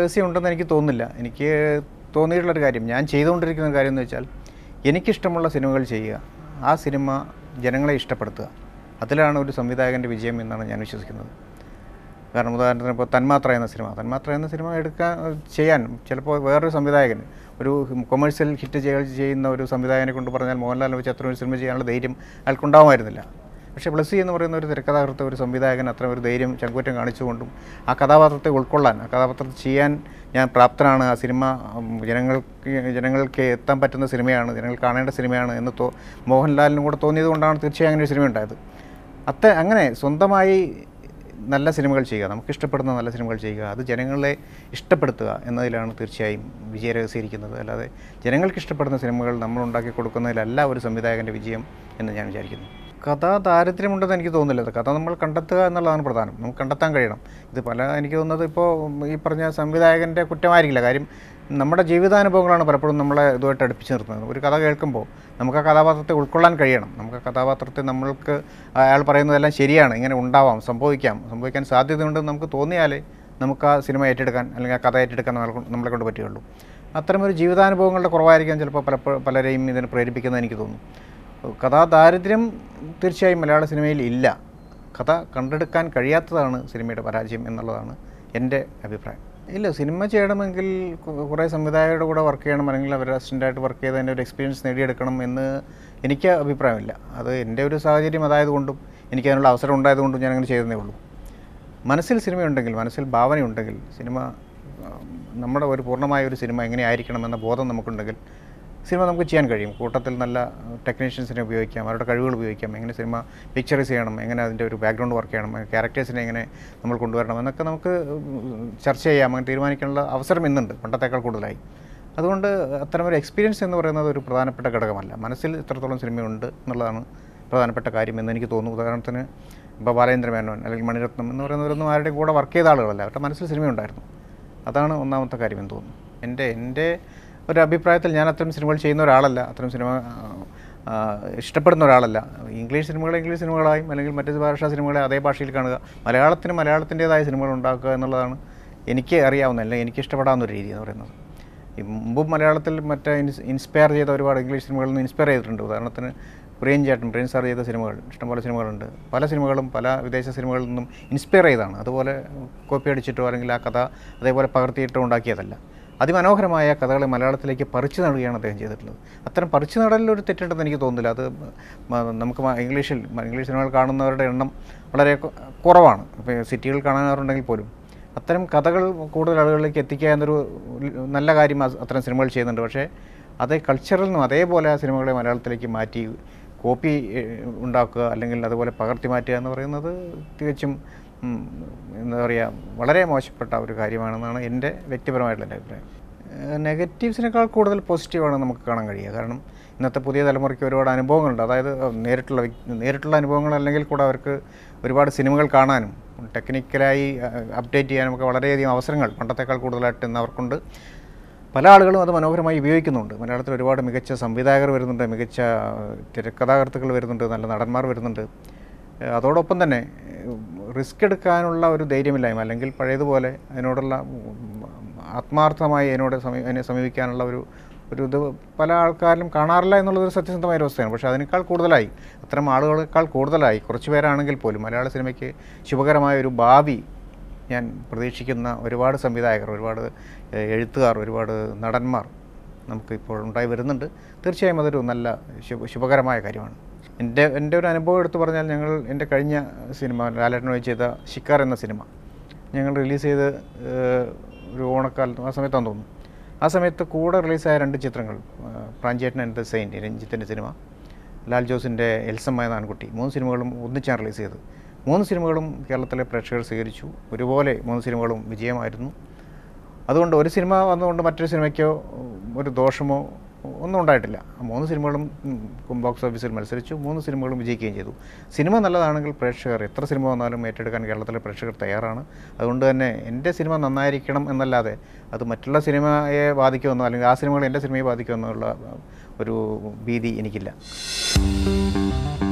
രഹസ്യം ഉണ്ടെന്ന് എനിക്ക് തോന്നുന്നില്ല എനിക്ക് തോന്നിയിട്ടുള്ളൊരു കാര്യം ഞാൻ ചെയ്തുകൊണ്ടിരിക്കുന്ന ഒരു കാര്യം എന്ന് വെച്ചാൽ എനിക്കിഷ്ടമുള്ള സിനിമകൾ ചെയ്യുക ആ സിനിമ ജനങ്ങളെ ഇഷ്ടപ്പെടുത്തുക അതിലാണ് ഒരു സംവിധായകൻ്റെ വിജയം എന്നാണ് ഞാൻ വിശ്വസിക്കുന്നത് കാരണം ഉദാഹരണത്തിന് ഇപ്പോൾ തന്മാത്ര എന്ന സിനിമ തന്മാത്ര എന്ന സിനിമ എടുക്കാൻ ചെയ്യാൻ ചിലപ്പോൾ വേറൊരു സംവിധായകൻ ഒരു കൊമേഴ്സ്യൽ ഹിറ്റ് ചെയ്യ- ചെയ്യുന്ന ഒരു സംവിധായകനെ കൊണ്ട് പറഞ്ഞാൽ മോഹൻലാലിനെ വെച്ച് അത്ര ഒരു സിനിമ ചെയ്യാനുള്ള ധൈര്യം അയാൾക്കുണ്ടാവുമായിരുന്നില്ല പക്ഷേ ബ്ലസ്സി എന്ന് പറയുന്ന ഒരു തിരക്കഥാകൃത്ത് ഒരു സംവിധായകൻ അത്ര ഒരു ധൈര്യം ചങ്കൂറ്റം കാണിച്ചുകൊണ്ടും ആ കഥാപാത്രത്തെ ഉൾക്കൊള്ളാൻ ആ കഥാപാത്രത്തെ ചെയ്യാൻ ഞാൻ പ്രാപ്തനാണ് ആ സിനിമ ഉം, ജനങ്ങൾക്ക് ജനങ്ങൾക്ക് എത്താൻ പറ്റുന്ന സിനിമയാണ് ജനങ്ങൾ കാണേണ്ട സിനിമയാണ് എന്ന് തോ മോഹൻലാലിനും കൂടെ തോന്നിയത് കൊണ്ടാണ് തീർച്ചയായും അങ്ങനെ ഒരു സിനിമ ഉണ്ടായത് അത്ത അങ്ങനെ സ്വന്തമായി നല്ല സിനിമകൾ ചെയ്യുക നമുക്ക് ഇഷ്ടപ്പെടുന്ന നല്ല സിനിമകൾ ചെയ്യുക അത് ജനങ്ങളെ ഇഷ്ടപ്പെടുത്തുക എന്നതിലാണ് തീർച്ചയായും വിജയരഹസ്യരിക്കുന്നത് അല്ലാതെ ജനങ്ങൾക്ക് ഇഷ്ടപ്പെടുന്ന സിനിമകൾ നമ്മൾ ഉണ്ടാക്കി കൊടുക്കുന്നതിലല്ല ഒരു സംവിധായകൻ്റെ വിജയം എന്ന് ഞാൻ വിചാരിക്കുന്നു കഥ ദാരിദ്ര്യമുണ്ടെന്ന് എനിക്ക് തോന്നുന്നില്ല കഥ നമ്മൾ കണ്ടെത്തുക എന്നുള്ളതാണ് പ്രധാനം നമുക്ക് കണ്ടെത്താൻ കഴിയണം ഇത് പല എനിക്ക് തോന്നുന്നത് ഇപ്പോൾ ഈ പറഞ്ഞ സംവിധായകൻ്റെ കുറ്റമായിരിക്കില്ല കാര്യം നമ്മുടെ ജീവിതാനുഭവങ്ങളാണ് പലപ്പോഴും നമ്മളെ ഇതുമായിട്ട് അടുപ്പിച്ച് നിർത്തുന്നത് ഒരു കഥ കേൾക്കുമ്പോൾ നമുക്ക് ആ കഥാപാത്രത്തെ ഉൾക്കൊള്ളാൻ കഴിയണം നമുക്ക് ആ കഥാപാത്രത്തെ നമ്മൾക്ക് അയാൾ പറയുന്നതെല്ലാം ശരിയാണ് ഇങ്ങനെ ഉണ്ടാവാം സംഭവിക്കാം സംഭവിക്കാൻ സാധ്യതയുണ്ടെന്ന് നമുക്ക് തോന്നിയാലേ നമുക്ക് ആ സിനിമ ഏറ്റെടുക്കാൻ അല്ലെങ്കിൽ ആ കഥ ഏറ്റെടുക്കാൻ നമ്മളെ കൊണ്ട് നമ്മളെ കൊണ്ട് പറ്റുകയുള്ളൂ അത്തരമൊരു ജീവിതാനുഭവങ്ങളുടെ കുറവായിരിക്കാം ചിലപ്പോൾ പലപ്പോഴും പലരെയും ഇതിന് പ്രേരിപ്പിക്കുന്നത് എനിക്ക് തോന്നുന്നു കഥാ ദാരിദ്ര്യം തീർച്ചയായും മലയാള സിനിമയിൽ ഇല്ല കഥ കണ്ടെടുക്കാൻ കഴിയാത്തതാണ് സിനിമയുടെ പരാജയം എന്നുള്ളതാണ് എൻ്റെ അഭിപ്രായം ഇല്ല സിനിമ ചെയ്യണമെങ്കിൽ കു- കുറേ സംവിധായകരുടെ കൂടെ വർക്ക് ചെയ്യണം അല്ലെങ്കിൽ അവർ അസിസ്റ്റൻ്റായിട്ട് വർക്ക് ചെയ്ത് അതിൻ്റെ ഒരു എക്സ്പീരിയൻസ് നേടിയെടുക്കണം എന്ന് എനിക്ക് അഭിപ്രായമില്ല അത് എൻ്റെ ഒരു സാഹചര്യം അതായതുകൊണ്ടും എനിക്ക് അതിനുള്ള അവസരം ഉണ്ടായതുകൊണ്ടും ഞാൻ അങ്ങനെ ചെയ്തതേ ഉള്ളൂ മനസ്സിൽ സിനിമയുണ്ടെങ്കിൽ മനസ്സിൽ ഭാവനയുണ്ടെങ്കിൽ സിനിമ ആ, നമ്മുടെ ഒരു പൂർണ്ണമായ ഒരു സിനിമ എങ്ങനെയായിരിക്കണം എന്ന ബോധം നമുക്കുണ്ടെങ്കിൽ സിനിമ നമുക്ക് ചെയ്യാൻ കഴിയും കൂട്ടത്തിൽ നല്ല ടെക്നീഷ്യൻസിനെ ഉപയോഗിക്കാം അവരുടെ കഴിവുകൾ ഉപയോഗിക്കാം എങ്ങനെ സിനിമ പിക്ചറൈസ് ചെയ്യണം എങ്ങനെ അതിൻ്റെ ഒരു ബാക്ക്ഗ്രൗണ്ട് വർക്ക് ചെയ്യണം ക്യാരക്ടേഴ്സിനെ എങ്ങനെ നമ്മൾ കൊണ്ടുവരണം എന്നൊക്കെ നമുക്ക് ചർച്ച ചെയ്യാം അങ്ങനെ തീരുമാനിക്കാനുള്ള അവസരം ഇന്നുണ്ട് പണ്ടത്തേക്കാൾ കൂടുതലായി അതുകൊണ്ട് അത്തരമൊരു എക്സ്പീരിയൻസ് എന്ന് പറയുന്നത് ഒരു പ്രധാനപ്പെട്ട ഘടകമല്ല മനസ്സിൽ എത്രത്തോളം സിനിമയുണ്ട് എന്നുള്ളതാണ് പ്രധാനപ്പെട്ട കാര്യം എന്ന് എനിക്ക് തോന്നുന്നു ഉദാഹരണത്തിന് ഇപ്പോൾ ബാലേന്ദ്ര മേനോൻ അല്ലെങ്കിൽ മണിരത്നം എന്ന് പറയുന്നവരൊന്നും ആരുടെയും കൂടെ വർക്ക് ചെയ്ത ആളുകളല്ല അവരുടെ മനസ്സിൽ സിനിമയുണ്ടായിരുന്നു അതാണ് ഒന്നാമത്തെ കാര്യം എന്ന് തോന്നുന്നു എൻ്റെ എൻ്റെ ഒരു അഭിപ്രായത്തിൽ ഞാൻ അത്തരം സിനിമകൾ ചെയ്യുന്ന ഒരാളല്ല അത്തരം സിനിമ ആ, ഇഷ്ടപ്പെടുന്ന ഒരാളല്ല ഇംഗ്ലീഷ് സിനിമകൾ ഇംഗ്ലീഷ് സിനിമകളായും അല്ലെങ്കിൽ മറ്റ് ഭാഷാ സിനിമകളെ അതേ ഭാഷയിൽ കാണുക മലയാളത്തിന് മലയാളത്തിൻ്റെതായ സിനിമകൾ ഉണ്ടാക്കുക എന്നുള്ളതാണ് എനിക്ക് അറിയാവുന്ന അല്ലെങ്കിൽ എനിക്ക് ഇഷ്ടപ്പെടാവുന്ന ഒരു രീതി എന്ന് പറയുന്നത് ഈ മുമ്പും മലയാളത്തിൽ മറ്റേ ഇൻസ് ഇൻസ്പയർ ചെയ്ത ഒരുപാട് ഇംഗ്ലീഷ് സിനിമകളിൽ നിന്ന് ഇൻസ്പയർ ചെയ്തിട്ടുണ്ട് ഉദാഹരണത്തിന് പ്രിയൻ ചേട്ടൻ പ്രിയൻ സാർ ചെയ്ത സിനിമകൾ ഇഷ്ടംപോലെ സിനിമകളുണ്ട് പല സിനിമകളും പല വിദേശ സിനിമകളിൽ നിന്നും ഇൻസ്പയർ ചെയ്താണ് അതുപോലെ കോപ്പി അടിച്ചിട്ടോ അല്ലെങ്കിൽ ആ കഥ അതേപോലെ പകർത്തിയിട്ടോ ഉണ്ടാക്കിയതല്ല അതിമനോഹരമായ കഥകളെ മലയാളത്തിലേക്ക് പറിച്ചു നടുകയാണ് അദ്ദേഹം ചെയ്തിട്ടുള്ളത് അത്തരം പറിച്ചു നടലിൽ ഒരു തെറ്റുണ്ടെന്ന് എനിക്ക് തോന്നുന്നില്ല അത് മ- നമുക്ക് മ- ഇംഗ്ലീഷിൽ മ- ഇംഗ്ലീഷ് സിനിമകൾ കാണുന്നവരുടെ എണ്ണം വളരെ കു- കുറവാണ് ഇപ്പോൾ സിറ്റികൾ കാണാറുണ്ടെങ്കിൽ പോലും അത്തരം കഥകൾ കൂടുതൽ ആളുകളിലേക്ക് എത്തിക്കുക എന്നൊരു നല്ല കാര്യം അ- അത്തരം സിനിമകൾ ചെയ്യുന്നുണ്ട് പക്ഷേ അതേ കൾച്ചറിൽ നിന്നും അതേപോലെ ആ സിനിമകളെ മലയാളത്തിലേക്ക് മാറ്റി കോപ്പി ഏഹ്, ഉണ്ടാക്കുക അല്ലെങ്കിൽ അതുപോലെ പകർത്തി മാറ്റുക എന്ന് പറയുന്നത് തികച്ചും ഉം, എന്താ പറയുക വളരെ മോശപ്പെട്ട ഒരു കാര്യമാണെന്നാണ് എൻ്റെ വ്യക്തിപരമായിട്ടുള്ള എൻ്റെ അഭിപ്രായം ഏഹ്, നെഗറ്റീവ്സിനേക്കാൾ കൂടുതൽ പോസിറ്റീവാണ് നമുക്ക് കാണാൻ കഴിയുക കാരണം ഇന്നത്തെ പുതിയ തലമുറയ്ക്ക് ഒരുപാട് അനുഭവങ്ങളുണ്ട് അതായത് നേരിട്ടുള്ള വ്യക്തി- നേരിട്ടുള്ള അനുഭവങ്ങൾ അല്ലെങ്കിൽ കൂടെ അവർക്ക് ഒരുപാട് സിനിമകൾ കാണാനും ടെക്നിക്കലായി അപ്ഡേറ്റ് ചെയ്യാനും ഒക്കെ വളരെയധികം അവസരങ്ങൾ പണ്ടത്തേക്കാൾ കൂടുതലായിട്ട് ഇന്ന് അവർക്കുണ്ട് പല ആളുകളും അത് മനോഹരമായി ഉപയോഗിക്കുന്നുണ്ട് മലയാളത്തിൽ ഒരുപാട് മികച്ച സംവിധായകർ വരുന്നുണ്ട് മികച്ച തിരക്കഥാകൃത്തുക്കൾ വരുന്നുണ്ട് നല്ല നടന്മാർ വരുന്നുണ്ട് ഏഹ് അതോടൊപ്പം തന്നെ റിസ്ക് എടുക്കാനുള്ള ഒരു ധൈര്യമില്ലായ്മ അല്ലെങ്കിൽ പഴയതുപോലെ അതിനോടുള്ള ഉം, ആത്മാർത്ഥമായി അതിനോട് സമീ അതിനെ സമീപിക്കാനുള്ള ഒരു ഒരു ഇത് പല ആൾക്കാരിലും കാണാറില്ല എന്നുള്ളത് ഒരു സത്യസന്ധമായ ഒരു അവസ്ഥയാണ് പക്ഷേ അതിനേക്കാൾ കൂടുതലായി അത്തരം ആളുകളെക്കാൾ കൂടുതലായി കുറച്ച് പേരാണെങ്കിൽ പോലും മലയാള സിനിമയ്ക്ക് ശുഭകരമായ ഒരു ഭാവി ഞാൻ പ്രതീക്ഷിക്കുന്ന ഒരുപാട് സംവിധായകർ ഒരുപാട് ഏഹ്, എഴുത്തുകാർ ഒരുപാട് നടന്മാർ നമുക്ക് ഇപ്പോൾ ഉണ്ടായി വരുന്നുണ്ട് തീർച്ചയായും അതൊരു നല്ല ശുഭ ശുഭകരമായ കാര്യമാണ് എൻ്റെ എൻ്റെ ഒരു അനുഭവം എടുത്തു പറഞ്ഞാൽ ഞങ്ങൾ എൻ്റെ കഴിഞ്ഞ സിനിമ ലാലേട്ടനോട് ചെയ്ത ശിക്കാർ എന്ന സിനിമ ഞങ്ങൾ റിലീസ് ചെയ്ത് ഏഹ്, ഒരു ഓണക്കാലത്ത് ആ സമയത്താണെന്ന് തോന്നുന്നു ആ സമയത്ത് കൂടെ റിലീസായ രണ്ട് ചിത്രങ്ങൾ ഏഹ്, പ്രാഞ്ചേട്ടൻ ആൻഡ് ദ സെയിൻറ്റ് രഞ്ജിത്തിൻ്റെ സിനിമ ലാൽ ജോസിൻ്റെ എൽസമ്മ എന്ന ആൺകുട്ടി മൂന്ന് സിനിമകളും ഒന്നിച്ചാണ് റിലീസ് ചെയ്തത് മൂന്ന് സിനിമകളും കേരളത്തിലെ പ്രേക്ഷകർ സ്വീകരിച്ചു ഒരുപോലെ മൂന്ന് സിനിമകളും വിജയമായിരുന്നു അതുകൊണ്ട് ഒരു സിനിമ വന്നുകൊണ്ട് മറ്റൊരു സിനിമയ്ക്കോ ഉം, ഒരു ദോഷമോ ഒന്നും ഉണ്ടായിട്ടില്ല ആ മൂന്ന് സിനിമകളും ഉം, ബോക്സ് ഓഫീസിൽ മത്സരിച്ചു മൂന്ന് സിനിമകളും വിജയിക്കുകയും ചെയ്തു സിനിമ നല്ലതാണെങ്കിൽ പ്രേക്ഷകർ എത്ര സിനിമ വന്നാലും ഏറ്റെടുക്കാൻ കേരളത്തിലെ പ്രേക്ഷകർ തയ്യാറാണ് അതുകൊണ്ട് തന്നെ എൻ്റെ സിനിമ നന്നായിരിക്കണം എന്നല്ലാതെ അത് മറ്റുള്ള സിനിമയെ ബാധിക്കുമെന്നോ അല്ലെങ്കിൽ ആ സിനിമകൾ എൻ്റെ സിനിമയെ ബാധിക്കുമെന്നുള്ള ഒരു ഭീതി എനിക്കില്ല